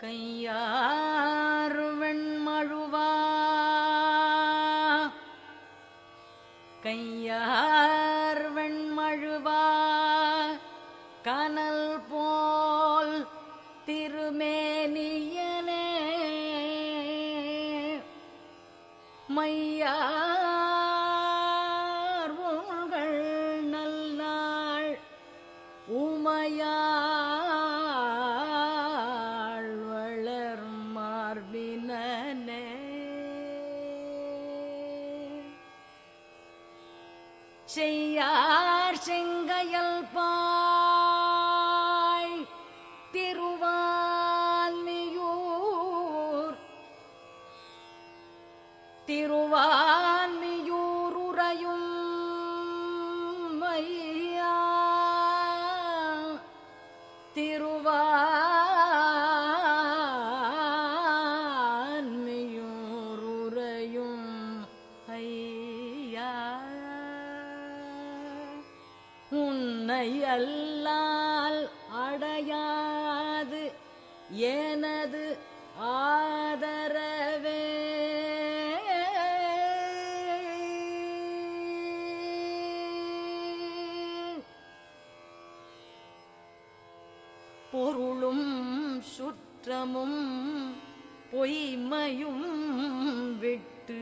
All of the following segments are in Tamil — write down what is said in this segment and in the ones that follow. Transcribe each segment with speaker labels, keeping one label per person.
Speaker 1: கையார் வெண்மழுவா கையார் வெண்மழுவா கனல் போல் திருமேனியனே மையார் உங்கள் நல்நாள் உமையாள் வளர் மார்பினே செய்யார் செங்கையல் பாய் திருவான்மியூர் திருவான்மியூர் உறையும் மையா திருவான்மியூர் உறையும் ஐயா உன்னை அல்லால் அடையாது எனது ஆதரவே பொருளும் சுற்றமும் பொய்மையும் விட்டு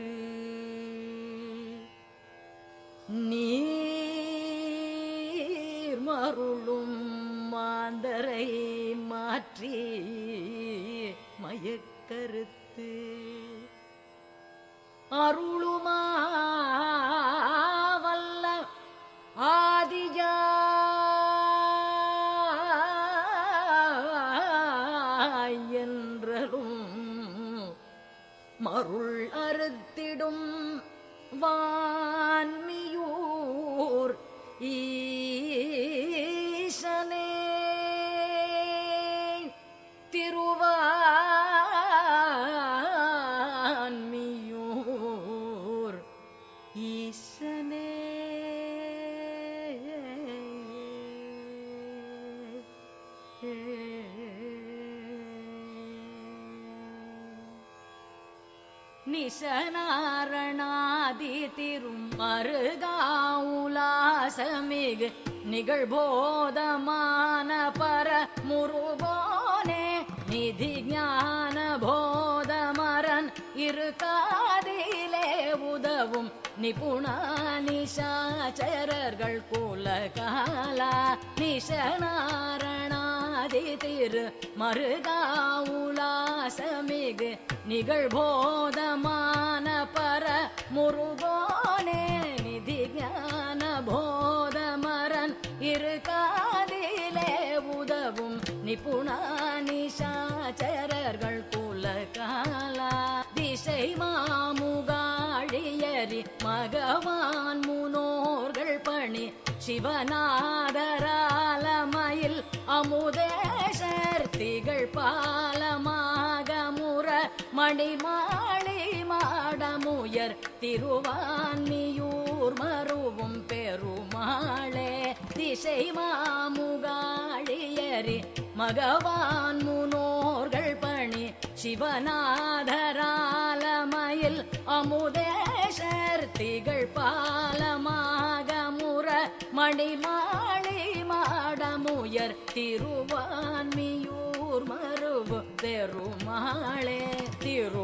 Speaker 1: நீர் மருளும் மாந்தரை மாற்றி மயக்கருத்து அருளுமாவல்ல ஆதியா என்றலும் மருள் அறுத்திடும் வான்மியூர் ஈசனே திருவான்மியூர் ஈசனே நிசனாரணாதி திரும் மருகாவுலாசமிகு நிகழ்போதமான பர முருகோனே நிதி ஞான போதமரன் இரு காதிலே உதவும் நிபுணா நிஷாச்சரர்கள் குலகாலா நிஷனாரணாதி திரு மருகாவுலாசமிகு நிகழ்போதமான பர முருகோனே நிதி ஞான போதமரன் இரு காதிலே உதவும் நிபுணா நிஷாச்சரர்கள் குலகாலா திசை மாமுகாழியரி மகவான் முனோர்கள் பணி சிவநாதராலமயில் அமுதேஷர் திகழ் பாலமாக முற மணிமாளி மாடமுயர் திருவான்மியூர் மருவும் பெருமாளே திசை மாமுகாழியரி மகவான் முனோர்கள் பணி சிவநாதராலமயில் அமுதேஷர் திகழ் பாலமாக முற மணிமாளி மாடமுயர் திருவான்மியூர் மருவு பெருமாளே திரு